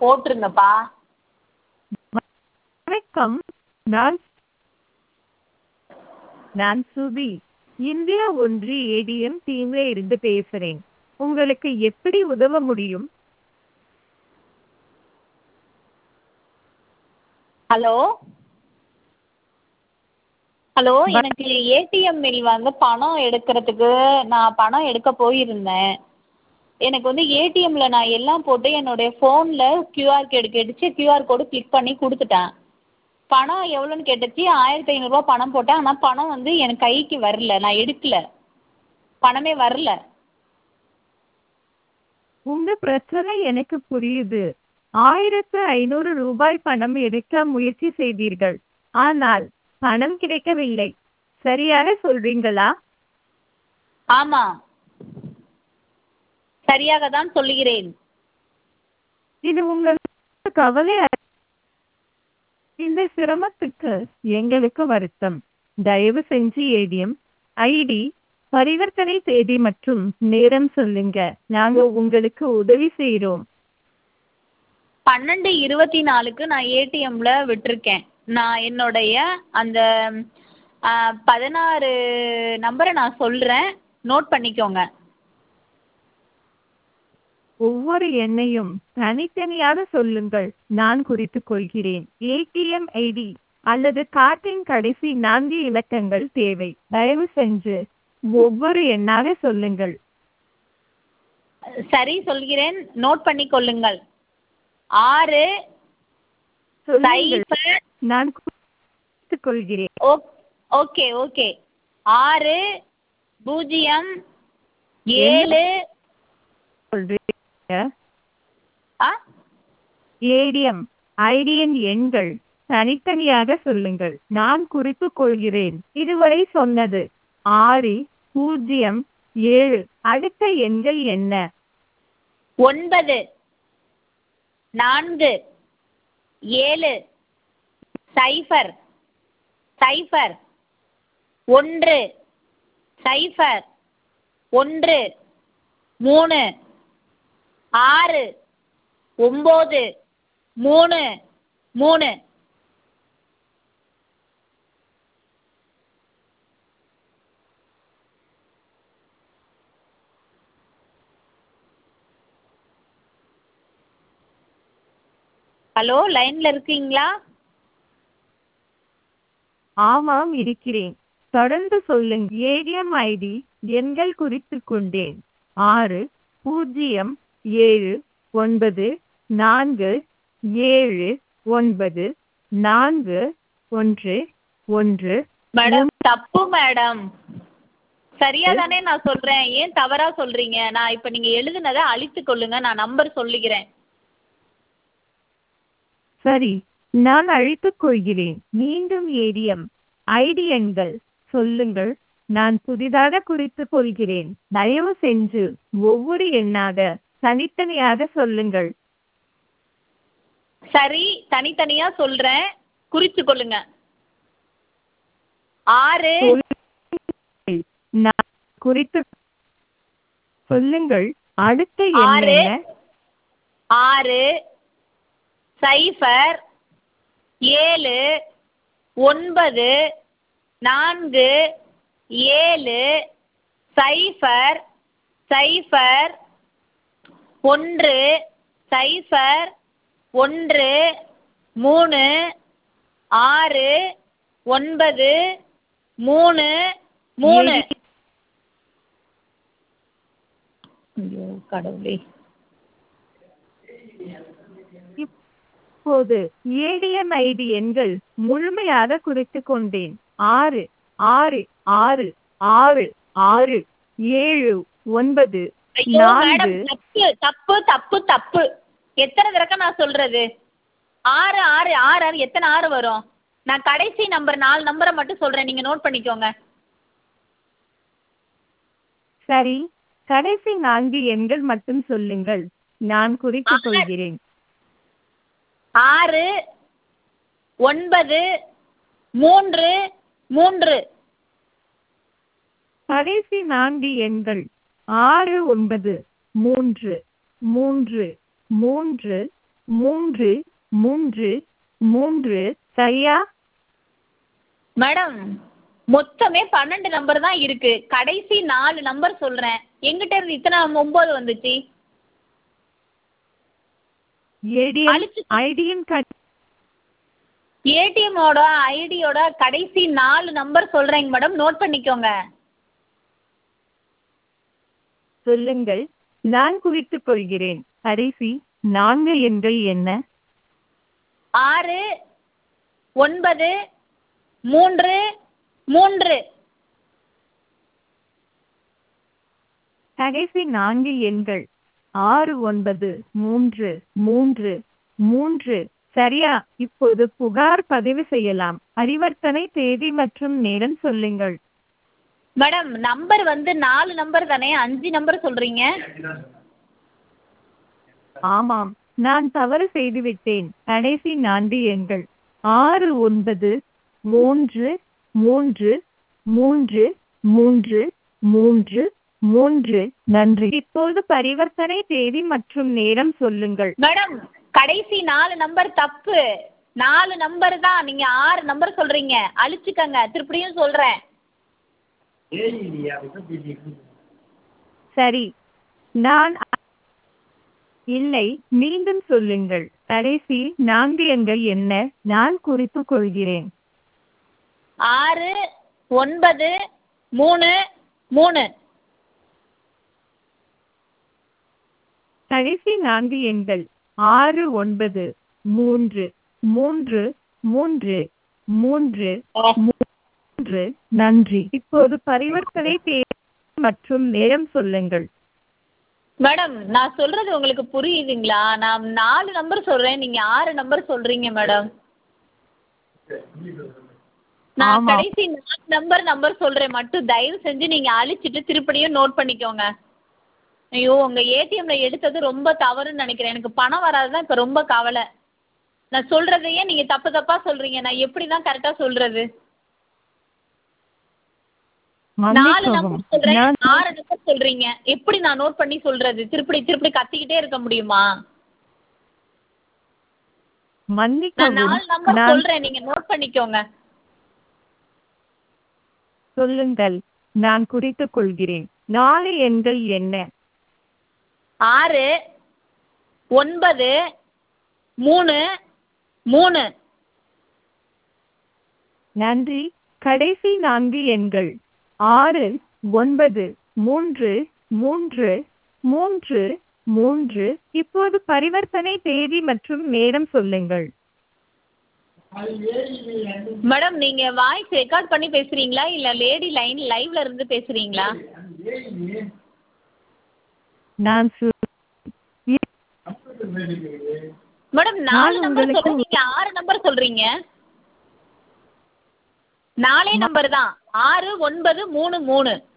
போட்டிருந்தேன்ப்பா வணக்கம் நான் நான் சுபி இந்தியா ஒன்று ஏடிஎம் டீம்ல இருந்து பேசுறேன் உங்களுக்கு எப்படி உதவ முடியும் ஹலோ ஹலோ எனக்கு ஏடிஎம்மில் வந்து பணம் எடுக்கிறதுக்கு நான் பணம் எடுக்க போயிருந்தேன் எனக்கு வந்து ஏடிஎம்மில் நான் எல்லாம் போட்டு என்னுடைய ஃபோனில் கியூஆர் கோடு கேட்டுச்சு கியூஆர் கோடு கிளிக் பண்ணி கொடுத்துட்டேன் பணம் எவ்வளோன்னு கேட்டுச்சு ஆயிரத்தி ஐநூறுரூவா பணம் போட்டேன் ஆனால் பணம் வந்து என் கைக்கு வரல நான் எடுக்கல பணமே வரல உங்க பிரச்சனை எனக்கு புரியுது ஆயிரத்து ஐநூறு ரூபாய் பணம் எடுக்க முயற்சி செய்தீர்கள் ஆனால் பணம் கிடைக்கவில்லை சரியாக சொல்றீங்களா ஆமாம் சரியாக தான் சொல்லுகிறேன் இது உங்களுக்கு கவலை அ- இந்த சிரமத்துக்கு எங்களுக்கு வருத்தம் தயவு செஞ்சு ஏடிஎம் ஐடி பரிவர்த்தனை தேதி மற்றும் நேரம் சொல்லுங்க நாங்க உங்களுக்கு உதவி செய்றோம் பன்னெண்டு இருபத்தி நாலுக்கு நான் ஏடிஎம்மில் விட்டிருக்கேன் நான் என்னுடைய அந்த ஆ, பதினாறு நம்பரை நான் சொல்கிறேன் நோட் பண்ணிக்கோங்க ஒவ்வொரு எண்ணையும் தனித்தனியாக சொல்லுங்கள் நான் குறித்துக் கொள்கிறேன் ஏடிஎம் ஐடி அல்லது கார்டின் கடைசி நான்கு இலக்கங்கள் தேவை தயவு செஞ்சு ஒவ்வொரு எண்ணாக சொல்லுங்கள் சரி சொல்கிறேன் நோட் பண்ணிக்கொள்ளுங்கள் ஆறு சொல்லுங்கள் சைபர் நான் குறித்துக் கொள்கிறேன் ஓ ஓகே ஓகே ஆறு பூஜ்ஜியம் ஏழு சொல்றீங்க ஆ ஏடிஎம் ஐடியின் எண்கள் தனித்தனியாக சொல்லுங்கள் நான் குறித்துக் கொள்கிறேன் இதுவரை சொன்னது ஆறு பூஜ்ஜியம் ஏழு அடுத்த எண்கள் என்ன ஒன்பது நான்கு ஏழு சைஃபர் சைஃபர் ஒன்று சைஃபர் ஒன்று மூணு ஆறு ஒம்பது மூணு மூணு ஹலோ லைனில் இருக்கீங்களா ஆமாம் இருக்கிறேன் தொடர்ந்து சொல்லுங்க ஏடிஎம் ஐடி எண்கள் குறித்துக் கொண்டேன் ஆறு பூஜ்ஜியம் ஏழு ஒன்பது நான்கு ஏழு ஒன்பது நான்கு ஒன்று ஒன்று மேடம் தப்பு மேடம் சரியா தானே நான் சொல்றேன் ஏன் தவறா சொல்றீங்க நான் இப்ப நீங்க எழுதுனதை அழித்து கொள்ளுங்க நான் நம்பர் சொல்லிக்கிறேன் சரி நான் அழைத்துக் கொள்கிறேன் மீண்டும் ஏடிஎம் ஐடி எண்கள் சொல்லுங்கள் நான் புதிதாக குறித்துக் கொள்கிறேன் தயவு செஞ்சு ஒவ்வொரு எண்ணாக தனித்தனியாக சொல்லுங்கள் சரி தனித்தனியா சொல்றேன் குறிச்சு கொள்ளுங்க ஆறு சொல்லுங்கள். நான் குறித்து சொல்லுங்கள் அடுத்த எண் ஆறு. என்ன ஆறு சைஃபர் ஏழு ஒன்பது நான்கு ஏழு சைஃபர் சைஃபர் ஒன்று சைஃபர் ஒன்று மூணு ஆறு ஒன்பது மூணு மூணு ஐயோ கடவுளே இப்போது ஏடிஎம் ஐடி எண்கள் முழுமையாக குறித்துக் கொண்டேன் ஆறு ஆறு ஆறு ஆறு ஆறு ஏழு ஒன்பது ஐயோ நான்கு மேடம் தப்பு தப்பு தப்பு தப்பு எத்தனை தடவை நான் சொல்றது ஆறு ஆறு ஆறு ஆறு எத்தனை ஆறு வரும் நான் கடைசி நம்பர் நாலு நம்பரை மட்டும் சொல்றேன் நீங்க நோட் பண்ணிக்கோங்க சரி கடைசி நான்கு எண்கள் மட்டும் சொல்லுங்கள் நான் குறித்துக் ஆறு. கொள்கிறேன் ஆறு ஒன்பது மூன்று மூன்று கடைசி நான்கு எண்கள் ஆறு ஒன்பது மூன்று மூன்று மூன்று மூன்று மூன்று மூன்று சரியா மேடம் மொத்தமே பன்னெண்டு நம்பர் தான் இருக்கு கடைசி நாலு நம்பர் சொல்றேன் எங்கிட்ட இருந்து இத்தனை ஒன்பது வந்துச்சு ஏடிஎம் அழிச்சு ஐடியின் கட் ஏடிஎம்மோட ஐடியோட கடைசி நாலு நம்பர் சொல்றேங்க மேடம் நோட் பண்ணிக்கோங்க சொல்லுங்கள் நான் குறித்துக் கொள்கிறேன் கடைசி நான்கு எண்கள் என்ன ஆறு ஒன்பது மூன்று மூன்று கடைசி நான்கு எண்கள் ஆறு ஒன்பது மூன்று மூன்று மூன்று சரியா இப்போது புகார் பதிவு செய்யலாம் பரிவர்த்தனை தேதி மற்றும் நேரம் சொல்லுங்கள் மேடம் நம்பர் வந்து நாலு நம்பர் தானே அஞ்சு நம்பர் சொல்றீங்க ஆமாம் நான் தவறு செய்துவிட்டேன் கடைசி நான்கு எண்கள் ஆறு ஒன்பது மூன்று மூன்று மூன்று மூன்று மூன்று மூன்று நன்றி இப்போது பரிவர்த்தனை தேதி மற்றும் நேரம் சொல்லுங்கள் மேடம் கடைசி நாலு நம்பர் தப்பு நாலு நம்பர் தான் நீங்க ஆறு நம்பர் சொல்றீங்க அழிச்சுக்கங்க திருப்பியும் சொல்றேன் சரி நான் இல்லை மீண்டும் சொல்லுங்கள் கடைசி நான்கு எண்கள் என்ன நான் குறித்துக் கொள்கிறேன் ஆறு ஒன்பது மூணு மூணு கடைசி நான்கு எண்கள் ஆறு ஒன்பது மூன்று மூன்று மூன்று மூன்று மூன்று நன்றி இப்போது பரிவர்த்தனை தேதி மற்றும் நேரம் சொல்லுங்கள் மேடம் நான் சொல்றது உங்களுக்கு புரியுதுங்களா நான் நாலு நம்பர் சொல்றேன் நீங்க ஆறு நம்பர் சொல்றீங்க மேடம் நான் ஆமா. கடைசி நாலு நம்பர் நம்பர் சொல்றேன் மட்டும் தயவு செஞ்சு நீங்க அழிச்சிட்டு திருப்படியும் நோட் பண்ணிக்கோங்க ஐயோ உங்க ஏடிஎம்ல எடுத்தது ரொம்ப தவறுன்னு நினைக்கிறேன் எனக்கு பணம் வராதுதான் இப்ப ரொம்ப கவலை நான் சொல்றதையே நீங்க தப்பு தப்பா சொல்றீங்க நான் எப்படி தான் கரெக்டா சொல்றது நாலு மன்னிக்கவும் நம்பர் சொல்றேன் நான் ஆறு நம்பர் சொல்றீங்க எப்படி நான் நோட் பண்ணி சொல்றது திருப்படி திருப்படி கத்திக்கிட்டே இருக்க முடியுமா நான் மன்னிக்கவும் நாலு நம்பர் நான் சொல்றேன் நீங்க நோட் பண்ணிக்கோங்க சொல்லுங்கள் நான் குறித்துக் கொள்கிறேன் நாலு எண்கள் என்ன ஆறு ஒன்பது மூணு மூணு நன்றி கடைசி நான்கு எண்கள் ஆறு ஒன்பது மூன்று மூன்று மூன்று மூன்று இப்போது பரிவர்த்தனை தேதி மற்றும் நேரம் சொல்லுங்கள் மேடம் நீங்க வாய்ஸ் ரெக்கார்ட் பண்ணி பேசுறீங்களா இல்ல லேடி லைன் லைவ்ல இருந்து பேசுறீங்களா நான் சொல்- மேடம் நாலு நான் நம்பர் உங்களுக்கு- சொல்றேன் நீங்க ஆறு நம்பர் சொல்றீங்க நாலே நம்பர் தான் ஆறு ஒன்பது மூணு மூணு